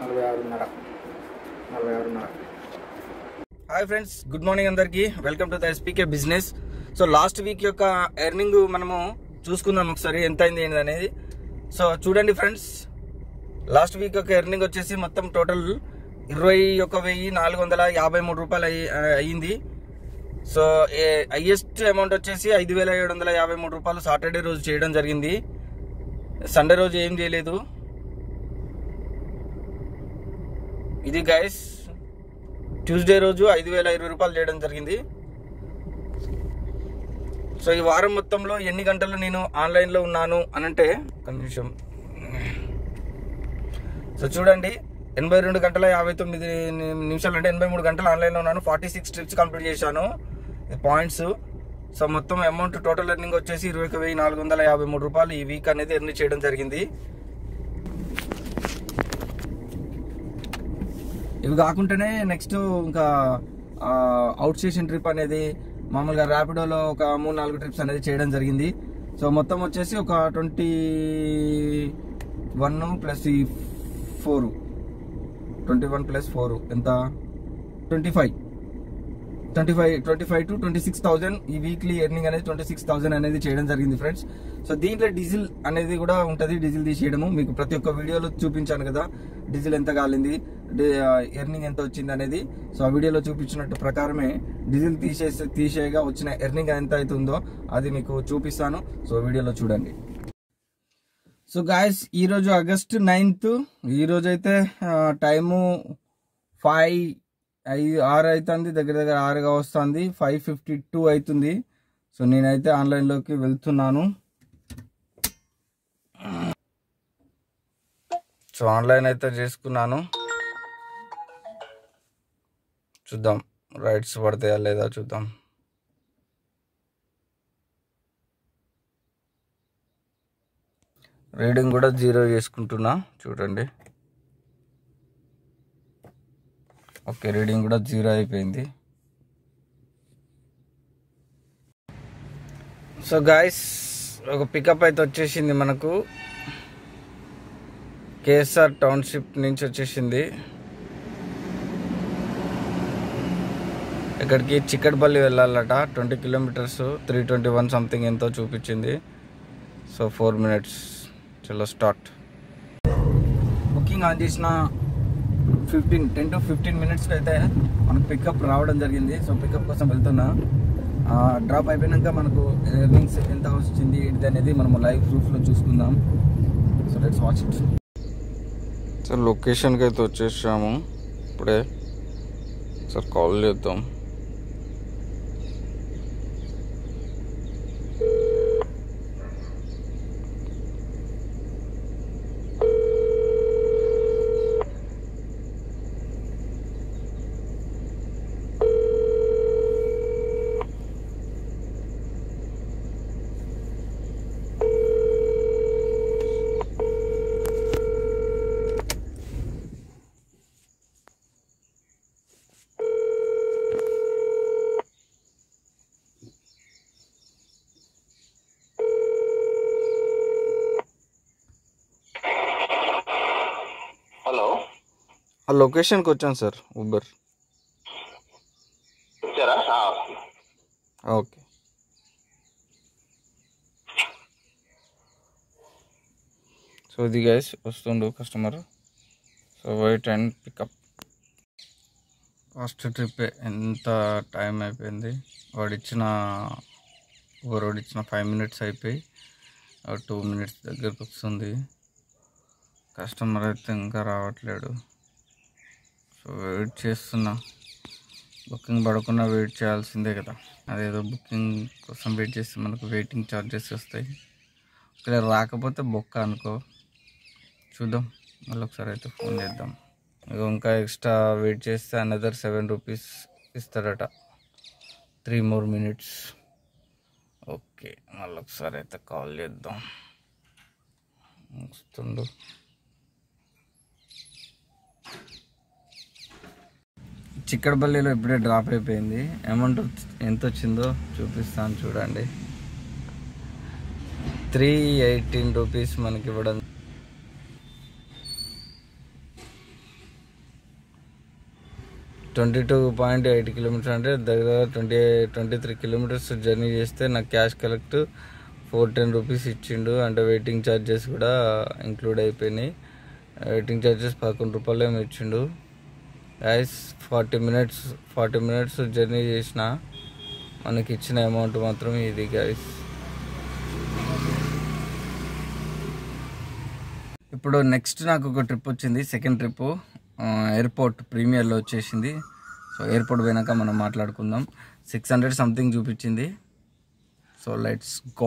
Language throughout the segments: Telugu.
నలభై ఆరున్నర నలభై ఆరున్నర హాయ్ ఫ్రెండ్స్ గుడ్ మార్నింగ్ అందరికి welcome to the SPK business so last week యొక్క ఎర్నింగ్ మనము చూసుకుందాం ఒకసారి ఎంత అయింది ఏంటి అనేది సో చూడండి ఫ్రెండ్స్ లాస్ట్ వీక్ యొక్క ఎర్నింగ్ వచ్చేసి మొత్తం టోటల్ ఇరవై ఒక వెయ్యి నాలుగు వందల యాభై మూడు రూపాయలు అయ్యి- అయ్యింది సో హైయెస్ట్ అమౌంట్ వచ్చేసి ఐదు వేల ఏడు వందల యాభై మూడు రూపాయలు సాటర్డే రోజు చేయడం జరిగింది సండే రోజు ఏం చేయలేదు ఇది గైస్ ట్యూస్డే రోజు ఐదు వేల ఇరవై రూపాయలు చేయడం జరిగింది సో ఈ వారం మొత్తంలో ఎన్ని గంటలు నేను ఆన్లైన్లో ఉన్నాను అని అంటే ఒక నిమిషం సో చూడండి ఎనభై రెండు గంటల యాభై తొమ్మిది ని- నిమిషాలు అంటే ఎనభై మూడు గంటలు ఆన్లైన్లో ఉన్నాను ఫార్టీ సిక్స్ ట్రిప్స్ కంప్లీట్ చేశాను పాయింట్స్ సో మొత్తం అమౌంట్ టోటల్ ఎర్నింగ్ వచ్చేసి ఇరవై ఒక వెయ్యి నాలుగు వందల యాభై మూడు రూపాయలు ఈ వీక్ అనేది ఎర్న్ చేయడం జరిగింది ఇవి కాకుండానే నెక్స్ట్ ఇంకా అవుట్ స్టేషన్ ట్రిప్ అనేది మామూలుగా ర్యాపిడోలో ఒక మూడు నాలుగు ట్రిప్స్ అనేది చేయడం జరిగింది సో మొత్తం వచ్చేసి ఒక ట్వంటీ వన్ ప్లస్ ఈ four twenty one plus four ఎంత twenty five twenty five twenty five to twenty six thousand ఈ వీక్లీ ఎర్నింగ్ అనేది ట్వంటీ సిక్స్ థౌసండ్ అనేది చేయడం జరిగింది ఫ్రెండ్స్ సో దీంట్లో డీజిల్ అనేది కూడా ఉంటుంది డీజిల్ తీసేయడము మీకు ప్రతి ఒక్క వీడియోలో చూపించాను కదా డీజిల్ ఎంత కాలింది ఎర్నింగ్ ఎంత వచ్చింది అనేది సో ఆ వీడియోలో చూపించినట్టు ప్రకారమే డీజిల్ తీసేసి తీసేయగా వచ్చిన ఎర్నింగ్ ఎంత అవుతుందో అది మీకు చూపిస్తాను సో వీడియోలో చూడండి సో గాయస్ ఈరోజు ఆగస్ట్ నైన్త్ ఈరోజు అయితే టైము ఫైవ్ ఐదు ఆరు అవుతుంది దగ్గర దగ్గర ఆరుగా వస్తుంది ఫైవ్ ఫిఫ్టీ టూ అవుతుంది సో నేనైతే ఆన్లైన్లోకి వెళ్తున్నాను సో ఆన్లైన్ అయితే చేసుకున్నాను చూద్దాం రైట్స్ పడతాయా లేదా చూద్దాం రీడింగ్ కూడా జీరో చేసుకుంటున్నా చూడండి ఓకే రీడింగ్ కూడా జీరో అయిపోయింది సో గాయస్ ఒక పికప్ అయితే వచ్చేసింది మనకు కేఎస్ఆర్ టౌన్షిప్ నుంచి వచ్చేసింది ఇక్కడికి చిక్కడపల్లి వెళ్ళాలట twenty kilometres three twenty one something ఎంతో చూపించింది సో ఫోర్ మినిట్స్ చలో స్టార్ట్ బుకింగ్ ఆన్ చేసిన ఫిఫ్టీన్ టెన్ టు ఫిఫ్టీన్ మినిట్స్కి అయితే మనకు పికప్ రావడం జరిగింది సో పికప్ కోసం వెళ్తున్నా డ్రాప్ అయిపోయినాక మనకు ఎర్నింగ్స్ ఎంత వచ్చింది ఏంటిది అనేది మనం లైవ్ ప్రూఫ్లో చూసుకుందాం so let's watch it sir లొకేషన్కి అయితే వచ్చేసాము ఇప్పుడే సార్ కాల్ చేద్దాం హలో ఆ లొకేషన్కి వచ్చాను సార్ ఊబర్ వచ్చారా ఆ, ఓకే సో ఇది గైస్ వస్తుండు customer so wait and pickup first trip ఎంత టైం అయిపోయింది వాడు ఇచ్చిన ఊబర్ వాడు ఇచ్చిన ఫైవ్ మినిట్స్ అయిపోయి టూ మినిట్స్ దగ్గరకు వస్తుంది కస్టమర్ అయితే ఇంకా రావట్లేడు సో వెయిట్ చేస్తున్నా బుకింగ్ పడకుండా వెయిట్ చేయాల్సిందే కదా అదేదో బుకింగ్ కోసం వెయిట్ చేస్తే మనకు వెయిటింగ్ ఛార్జెస్ వస్తాయి ఒకవేళ రాకపోతే బొక్క అనుకో చూద్దాం మళ్ళీ ఒకసారి అయితే ఫోన్ చేద్దాం ఇక ఇంకా ఎక్స్ట్రా వెయిట్ చేస్తే అనదర్ సెవెన్ రూపీస్ ఇస్తాడట త్రీ మోర్ మినిట్స్ ఓకే మళ్ళీ ఒకసారి అయితే కాల్ చేద్దాం వస్తుండు చిక్కడపల్లిలో ఇప్పుడే డ్రాప్ అయిపోయింది అమౌంట్ ఎంత వచ్చిందో చూపిస్తాను చూడండి త్రీ ఎయిటీన్ రూపీస్ మనకి ఇవ్వడం twenty two point eight kilometres అంటే దగ్గర twenty twenty three kilometres journey చేస్తే నాకు cash collect four ten rupees ఇచ్చిండు అంటే వెయిటింగ్ ఛార్జెస్ కూడా ఇంక్లూడ్ అయిపోయినాయి వెయిటింగ్ ఛార్జెస్ పదకొండు రూపాయలు ఏమో ఇచ్చిండు guys forty minutes forty minutes journey చేసిన మనకి ఇచ్చిన అమౌంట్ మాత్రం ఇది గైస్ ఇప్పుడు నెక్స్ట్ నాకు ఒక ట్రిప్ వచ్చింది సెకండ్ ట్రిప్ ఎయిర్పోర్ట్ ప్రీమియర్లో వచ్చేసింది సో ఎయిర్పోర్ట్ పోయినాక మనం మాట్లాడుకుందాం సిక్స్ హండ్రెడ్ సంథింగ్ చూపించింది so let's go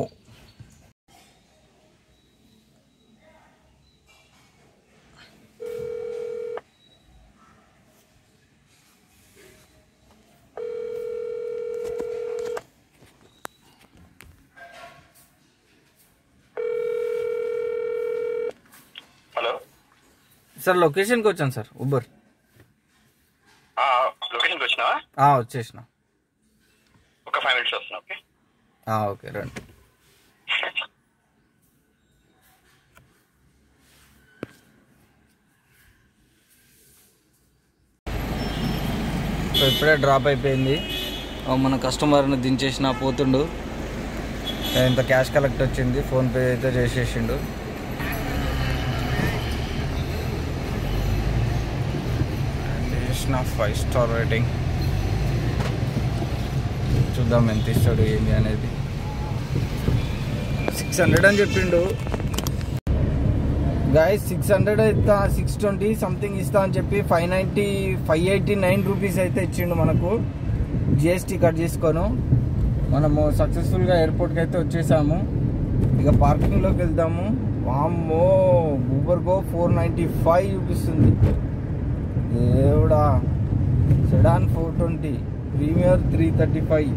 hello sir లొకేషన్కి వచ్చాను సార్ ఉబర్ ఆ, లొకేషన్కి వచ్చినావా వచ్చేసిన ఒక ఫైవ్ మినిట్స్ వస్తున్నా ఓకే ఓకే రండి సో ఇప్పుడే డ్రాప్ అయిపోయింది ఆ, మన కస్టమర్ని దించేసిన పోతుండు ఇంత క్యాష్ కలెక్ట్ వచ్చింది ఫోన్పే అయితే చేసేసిండు చేసిన ఫైవ్ స్టార్ రేటింగ్ చూద్దాం ఎంత ఇస్తాడు ఏంది అనేది సిక్స్ హండ్రెడ్ అని చెప్పిండు గాయస్ సిక్స్ హండ్రెడ్ ఇస్తా సిక్స్ ట్వంటీ సంథింగ్ ఇస్తా అని చెప్పి five ninety five eighty nine rupees అయితే ఇచ్చిండు మనకు జిఎస్టీ కట్ చేసుకోను మనము సక్సెస్ఫుల్గా ఎయిర్పోర్ట్కి అయితే వచ్చేసాము ఇక పార్కింగ్లోకి వెళ్దాము వామ్మో Uber go four ninety five చూపిస్తుంది దేవుడా sedan four twenty premier three thirty five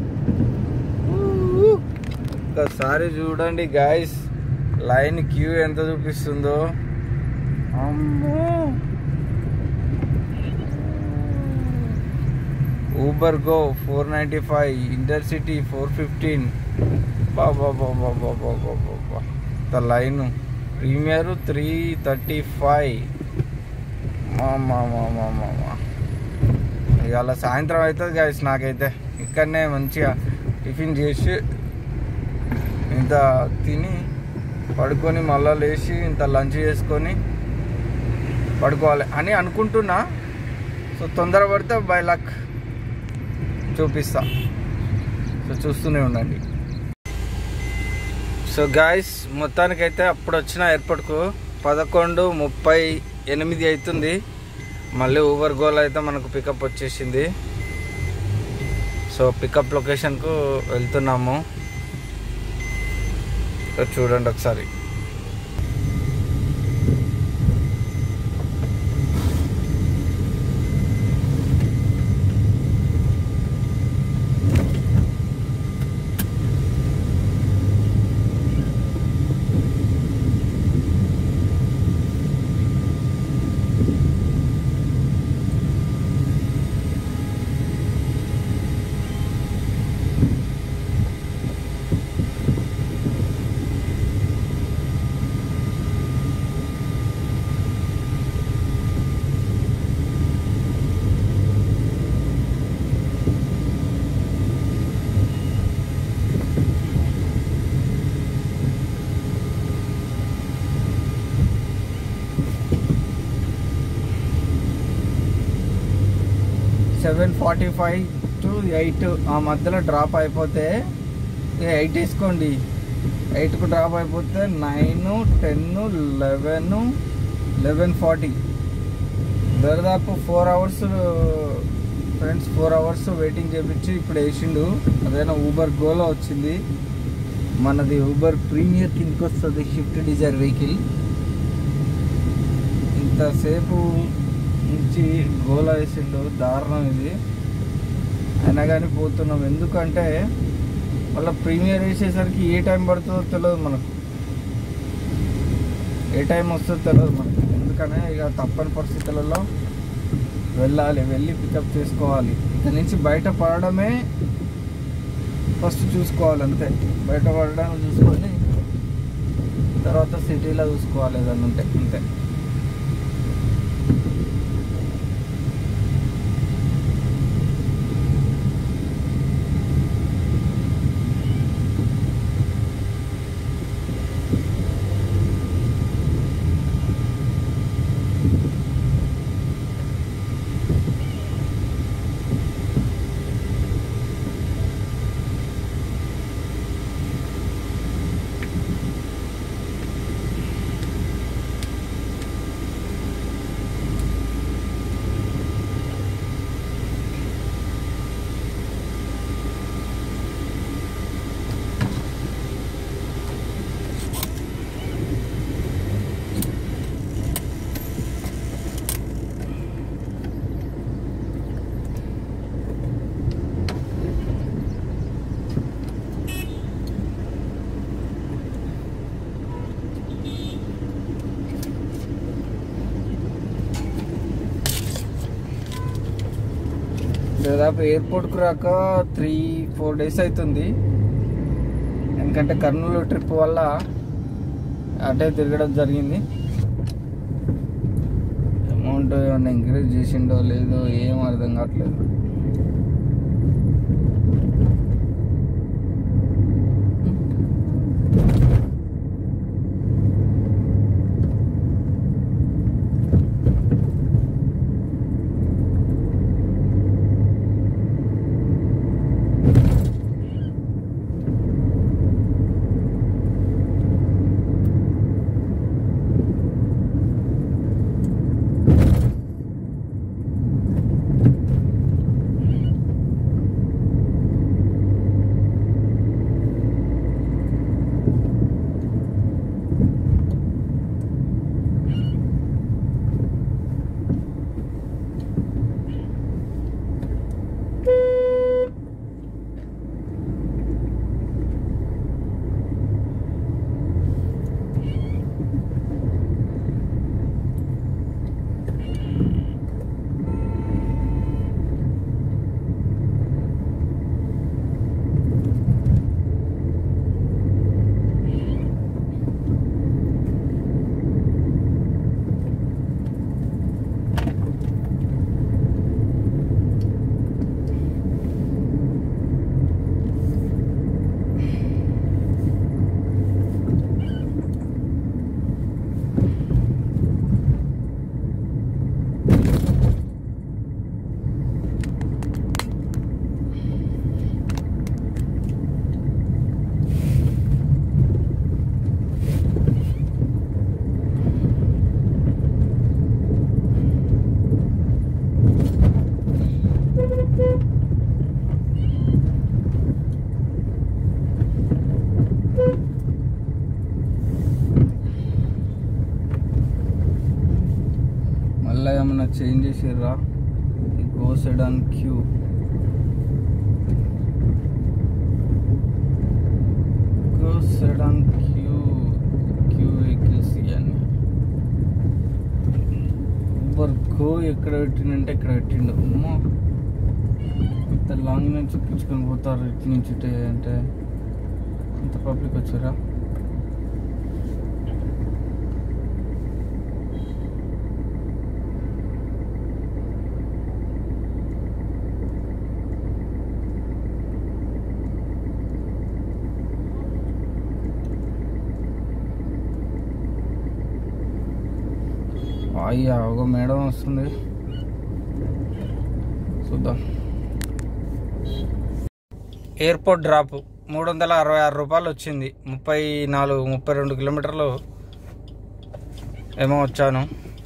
ఒక్కసారి చూడండి గాయస్ లైన్ క్యూ ఎంత చూపిస్తుందో అమ్మో Uber go four ninety five intercity four fifteen బాబా బాబా బాబా బాబా the line premier three thirty five మా మా మా మా మా మా ఇవాళ సాయంత్రం అవుతుంది గాయస్ నాకైతే ఇక్కడనే మంచిగా టిఫిన్ చేసి ఇంత తిని పడుకొని మళ్ళా లేచి ఇంత లంచ్ చేసుకొని పడుకోవాలి అని అనుకుంటున్నా సో తొందర పడితే బై లక్ చూపిస్తా సో చూస్తూనే ఉండండి సో గాయస్ మొత్తానికైతే అప్పుడు వచ్చిన ఎయిర్పోర్ట్కు పదకొండు ముప్పై ఎనిమిది అవుతుంది మళ్ళీ ఊబర్ గోల్ అయితే మనకు పికప్ వచ్చేసింది సో పికప్ లొకేషన్కు వెళ్తున్నాము సో చూడండి ఒకసారి seven forty five to eight ఆ మధ్యలో డ్రాప్ అయిపోతే ఎయిట్ వేసుకోండి ఎయిట్కు డ్రాప్ అయిపోతే nine ten eleven eleven forty దాదాపు four hours friends four hours waiting చేపించి ఇప్పుడు వేసిండు అదైనా ఊబర్ గోలో వచ్చింది మనది ఊబర్ ప్రీమియర్ కిందకి వస్తుంది షిఫ్ట్ డిజైర్ వెహికల్ ఇంతసేపు నుంచి గోలా వేసిండు దారుణం ఇది అయినా కానీ పోతున్నాం ఎందుకంటే మళ్ళీ ప్రీమియర్ వేసేసరికి ఏ టైం పడుతుందో తెలియదు మనకు ఏ టైం వస్తుందో తెలియదు మనకు ఎందుకనే ఇక తప్పని పరిస్థితులలో వెళ్ళాలి వెళ్ళి పికప్ చేసుకోవాలి ఇక్కడ నుంచి బయట పడడమే ఫస్ట్ చూసుకోవాలి అంతే బయట పడడం చూసుకొని తర్వాత సిటీలో చూసుకోవాలి ఏదన్నా ఉంటే అంతే 「 సో దాదాపు ఎయిర్పోర్ట్కి రాక త్రీ ఫోర్ డేస్ అవుతుంది ఎందుకంటే కర్నూలు ట్రిప్ వల్ల అటే తిరగడం జరిగింది అమౌంట్ ఏమన్నా ఎంకరేజ్ చేసిండో లేదో ఏం అర్థం కావట్లేదు మళ్ళీ ఏమన్నా చేంజ్ చేసిర్రా ఈ go sedan queue go sedan queue queue vehicles ఇవన్నీ ఊబర్ గో ఎక్కడ పెట్టిండంటే ఎక్కడ పెట్టిండు అమ్మో ఇంత లాంగ్ నుంచి ఎక్కించుకొని పోతారు ఇటు నుంచి ఇటే అంటే ఇంత పబ్లిక్ వచ్చారా అయ్యా ఒక మేడం వస్తుంది చూద్దాం ఎయిర్పోర్ట్ డ్రాప్ మూడు వందల అరవై ఆరు రూపాయలు వచ్చింది ముప్పై నాలుగు ముప్పై రెండు కిలోమీటర్లు ఏమో వచ్చాను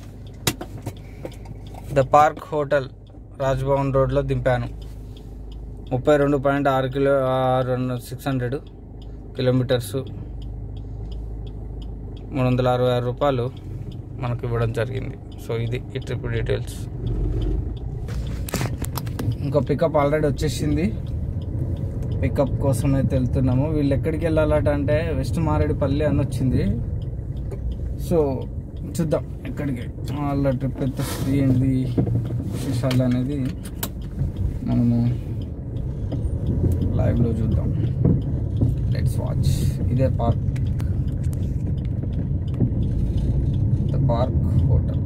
ద పార్క్ హోటల్ రాజ్భవన్ రోడ్లో దింపాను ముప్పై రెండు పాయింట్ ఆరు కిలో ఆరు సిక్స్ హండ్రెడ్ కిలోమీటర్స్ మూడు వందల అరవై ఆరు రూపాయలు మనకు ఇవ్వడం జరిగింది సో ఇది ఈ ట్రిప్ డీటెయిల్స్ ఇంకా పికప్ ఆల్రెడీ వచ్చేసింది పికప్ కోసం అయితే వెళ్తున్నాము వీళ్ళు ఎక్కడికి వెళ్ళాలట అంటే వెస్ట్ మారేడుపల్లి అని వచ్చింది సో చూద్దాం ఎక్కడికి వాళ్ళ ట్రిప్ ఎంత ఫ్రీ ఏంటి విశేషాలు అనేది మనము లైవ్లో చూద్దాం లెట్స్ వాచ్ ఇదే పార్క్ ద పార్క్ హోటల్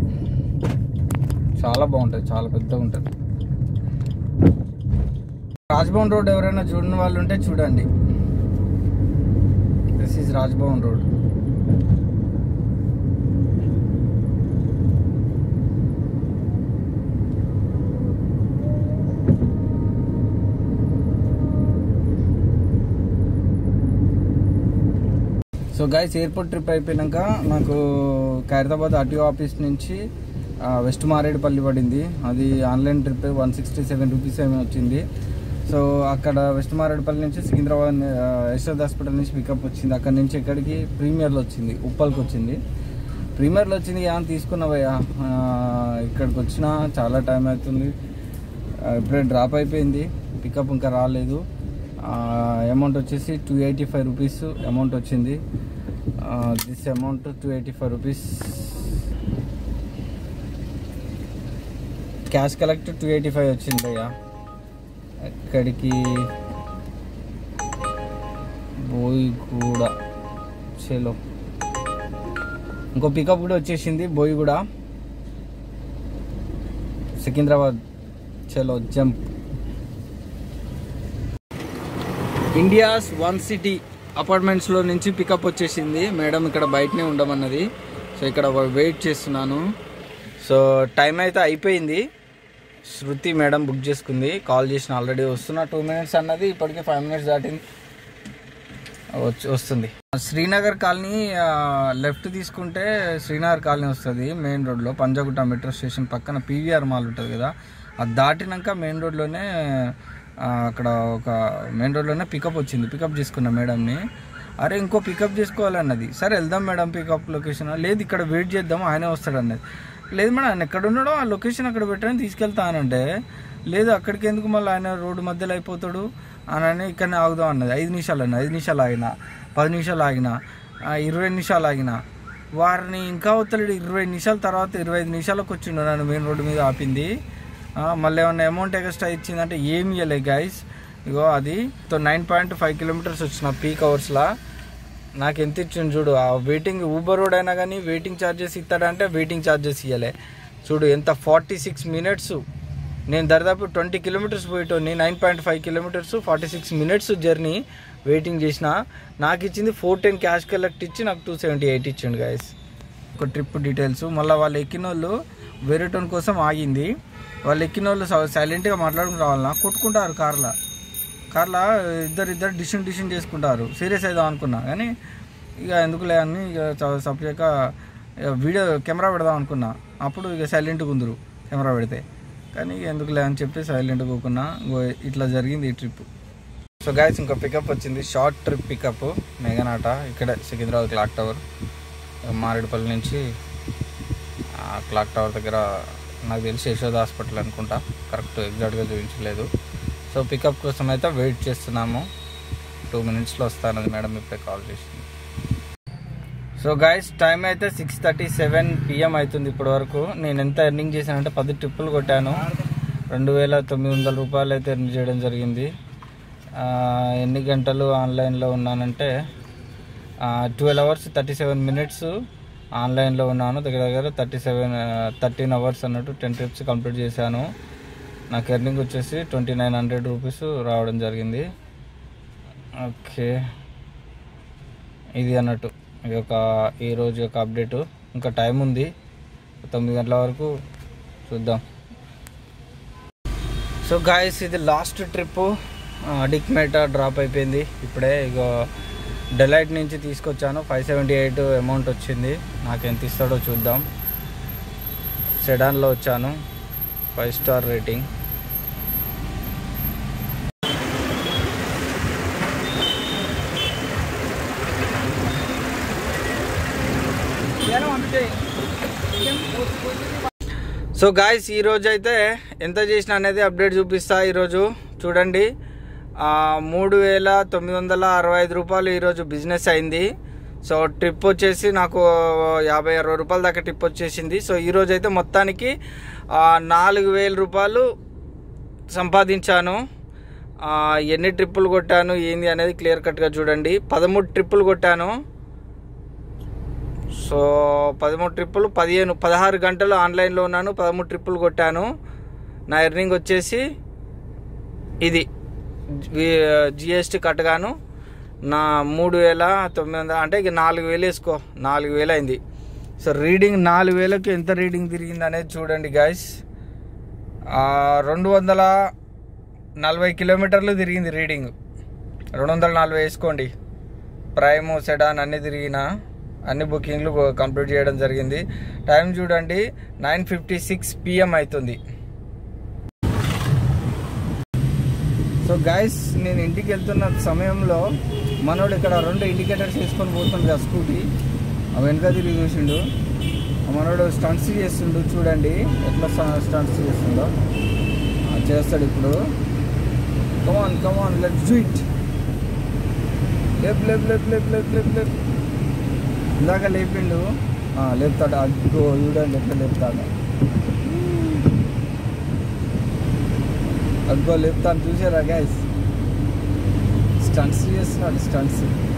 చాలా బాగుంటుంది చాలా పెద్దగా ఉంటుంది రాజ్భవన్ రోడ్ ఎవరైనా చూడని వాళ్ళు ఉంటే చూడండి this is Raj Bhavan road so guys airport trip అయిపోయినాక నాకు ఖైరతాబాద్ ఆర్టీఓ ఆఫీస్ నుంచి ఆ, వెస్ట్ మారేడుపల్లి పడింది అది online trip one sixty seven rupees ఏమో వచ్చింది సో అక్కడ వెస్ట్ మారేడుపల్లి నుంచి సికింద్రాబాద్ ఆ, యశోద్ హాస్పిటల్ నుంచి పికప్ వచ్చింది అక్కడ నుంచి ఇక్కడికి ప్రీమియర్లో వచ్చింది ఉప్పల్కి వచ్చింది ప్రీమియర్లో వచ్చింది ఏమని తీసుకున్నావయ్యా ఆ, ఇక్కడికి వచ్చినా చాలా టైం అవుతుంది ఆ, ఇప్పుడే డ్రాప్ అయిపోయింది పికప్ ఇంకా రాలేదు అమౌంట్ వచ్చేసి two eighty five rupees amount వచ్చింది this amount two eighty five rupees cash collect two eighty five వచ్చింది అయ్యా ఎక్కడికి బోయిగూడ చలో ఇంకో పికప్ కూడా వచ్చేసింది బోయిగూడ సికింద్రాబాద్ చలో జంప్ ఇండియాస్ వన్ సిటీ అపార్ట్మెంట్స్లో నుంచి పికప్ వచ్చేసింది మేడం ఇక్కడ బయటనే ఉండమన్నది సో ఇక్కడ వెయిట్ చేస్తున్నాను సో టైం అయితే అయిపోయింది శృతి మేడం బుక్ చేసుకుంది కాల్ చేసిన ఆల్రెడీ వస్తున్నా టూ మినిట్స్ అన్నది ఇప్పటికే ఫైవ్ మినిట్స్ దాటింది వచ్చి వస్తుంది శ్రీనగర్ కాలనీ లెఫ్ట్ తీసుకుంటే శ్రీనగర్ కాలనీ వస్తుంది మెయిన్ రోడ్లో పంజాగుట్ట మెట్రో స్టేషన్ పక్కన పీవీఆర్ మాల్ ఉంటుంది కదా అది దాటినాక మెయిన్ రోడ్లోనే ఆ, అక్కడ ఒక మెయిన్ రోడ్లోనే పికప్ వచ్చింది పికప్ చేసుకున్నా మేడంని అరే ఇంకో పికప్ చేసుకోవాలన్నది సరే వెళ్దాం మేడం పికప్ లొకేషన్ లేదు ఇక్కడ వెయిట్ చేద్దాం ఆయనే వస్తాడు అన్నది లేదు మేడం ఆయన ఎక్కడ ఉన్నాడో ఆ లొకేషన్ అక్కడ పెట్టని తీసుకెళ్తానంటే లేదు అక్కడికి ఎందుకు మళ్ళీ ఆయన రోడ్డు మధ్యలో అయిపోతాడు అని అని ఇక్కడనే ఆగుదాం అన్నది ఐదు నిమిషాలు అన్నది ఐదు నిమిషాలు ఆగిన పది నిమిషాలు ఆగిన ఆ, ఇరవై నిమిషాలు ఆగిన వారిని ఇంకా అవుతలేడు ఇరవై నిమిషాల తర్వాత ఇరవై ఐదు నిమిషాలకు వచ్చిండు నన్ను మెయిన్ రోడ్డు మీద ఆపింది ఆ, మళ్ళీ ఏమన్నా అమౌంట్ ఎక్స్ట్రా ఇచ్చిందంటే ఏమి ఇవ్వలే గైస్ ఇగో అది తో నైన్ పాయింట్ ఫైవ్ కిలోమీటర్స్ వచ్చిన పీక్ అవర్స్లా నాకు ఎంత ఇచ్చిండు చూడు ఆ వెయిటింగ్ ఊబర్ రోడ్ అయినా కానీ వెయిటింగ్ ఛార్జెస్ ఇస్తాడంటే వెయిటింగ్ ఛార్జెస్ ఇవ్వలే చూడు ఎంత ఫార్టీ సిక్స్ మినిట్స్ నేను దాదాపు ట్వంటీ కిలోమీటర్స్ పోయేటోని nine point five kilometres forty six minutes journey waiting చేసిన నాకు ఇచ్చింది ఫోర్ టెన్ క్యాష్ కలెక్ట్ ఇచ్చి నాకు టూ సెవెంటీ ఎయిట్ ఇచ్చిండు గైస్ ఒక ట్రిప్ డీటెయిల్స్ మళ్ళీ వాళ్ళు ఎక్కిన వాళ్ళు వేరే టోన్ కోసం ఆగింది వాళ్ళు ఎక్కిన వాళ్ళు సైలెంట్గా మాట్లాడుకుని రావాలన్నా కొట్టుకుంటారు కార్లో కార్లో ఇద్దరు ఇద్దరు డిషన్ డిషన్ చేసుకుంటారు సీరియస్ అవుదాం అనుకున్నా కానీ ఇక ఎందుకులే అని ఇక సపరేక వీడియో కెమెరా పెడదాం అనుకున్నా అప్పుడు ఇక సైలెంట్గా ఉందరు కెమెరా పెడితే కానీ ఇక ఎందుకులే అని చెప్పి సైలెంట్గా కూకున్నా ఇంకో ఇట్లా జరిగింది ఈ ట్రిప్ సో గాయస్ ఇంకో పికప్ వచ్చింది షార్ట్ ట్రిప్ పికప్ మేఘనాట ఇక్కడ సికింద్రాబాద్ క్లాక్ టవర్ మారేడుపల్లి నుంచి ఆ క్లాక్ టవర్ దగ్గర నాకు తెలిసి యశోద హాస్పిటల్ అనుకుంటా కరెక్ట్ ఎగ్జాక్ట్గా చూపించలేదు సో పికప్ కోసం అయితే వెయిట్ చేస్తున్నాము టూ మినిట్స్లో వస్తానది మేడం ఇప్పుడే కాల్ చేసింది సో గాయస్ టైం అయితే సిక్స్ థర్టీ సెవెన్ పిఎం అవుతుంది ఇప్పటి వరకు నేను ఎంత ఎర్నింగ్ చేశానంటే పది ట్రిప్పులు కొట్టాను రెండు వేల తొమ్మిది వందల రూపాయలు అయితే ఎర్న్ చేయడం జరిగింది ఆ, ఎన్ని గంటలు ఆన్లైన్లో ఉన్నానంటే twelve hours thirty seven minutes ఆన్లైన్లో ఉన్నాను దగ్గర దగ్గర థర్టీ సెవెన్ థర్టీన్ అవర్స్ అన్నట్టు టెన్ ట్రిప్స్ కంప్లీట్ చేశాను నాకు ఎర్నింగ్ వచ్చేసి ట్వంటీ నైన్ హండ్రెడ్ రూపీస్ రావడం జరిగింది ఓకే ఇది అన్నట్టు ఇది ఒక ఈ రోజు యొక్క అప్డేటు ఇంకా టైం ఉంది తొమ్మిది గంటల వరకు చూద్దాం సో గాయస్ ఇది లాస్ట్ ట్రిప్ డిక్మేట డ్రాప్ అయిపోయింది ఇప్పుడే ఇక డెలైట్ నుంచి తీసుకొచ్చాను ఫైవ్ సెవెంటీ ఎయిట్ అమౌంట్ వచ్చింది నాకు ఎంత ఇస్తాడో చూద్దాం సెడాన్లో వచ్చాను five star rating so guys ఈరోజు అయితే ఎంత చేసిన అనేది అప్డేట్ చూపిస్తా ఈరోజు చూడండి ఆ, మూడు వేల తొమ్మిది వందల అరవై ఐదు రూపాయలు ఈరోజు బిజినెస్ అయింది సో ట్రిప్ వచ్చేసి నాకు యాభై అరవై రూపాయల దాకా ట్రిప్ వచ్చేసింది సో ఈరోజు అయితే మొత్తానికి ఆ, నాలుగు వేల రూపాయలు సంపాదించాను ఆ, ఎన్ని ట్రిప్పులు కొట్టాను ఏంది అనేది క్లియర్ కట్గా చూడండి పదమూడు ట్రిప్పులు కొట్టాను సో పదమూడు ట్రిప్పులు పదిహేను పదహారు గంటలు ఆన్లైన్లో ఉన్నాను పదమూడు ట్రిప్పులు కొట్టాను నా ఎర్నింగ్ వచ్చేసి ఇది జిఎస్టీ కట్టగాను నా మూడు వేల తొమ్మిది వందల అంటే ఇక నాలుగు వేలు వేసుకో నాలుగు వేలు అయింది సో రీడింగ్ నాలుగు వేలకు ఎంత రీడింగ్ తిరిగింది అనేది చూడండి గాయస్ రెండు వందల నలభై కిలోమీటర్లు తిరిగింది రీడింగ్ రెండు వందల నలభై వేసుకోండి ప్రైమ్ సెడాన్ అన్ని తిరిగిన అన్ని బుకింగ్లు కంప్లీట్ చేయడం జరిగింది టైం చూడండి నైన్ ఫిఫ్టీ సిక్స్ పిఎం అవుతుంది సో గైస్ నేను ఇంటికి వెళ్తున్న సమయంలో మనోడు ఇక్కడ రెండు ఇండికేటర్స్ వేసుకొని పోతుండు కదా స్కూటీ ఆ వెనక తిరిగి చూసిండు ఆ మనోడు స్టంట్స్ చేస్తుండు చూడండి ఎట్లా స్టంట్స్ చేస్తుండో ఆ చేస్తాడు ఇప్పుడు come on come on let do it లేప్ లేప్ లేప్ లేప్ లేప్ లేప్ లేప్ ఇందాక లేపిండు ఆ, లేపుతాడు అగ్గో చూడండి ఎట్లా లేపుతాడు అగ్గో లేపుతాను చూసారా గ్యాస్ స్టంట్స్ చేస్తున్నాడు స్టంట్స్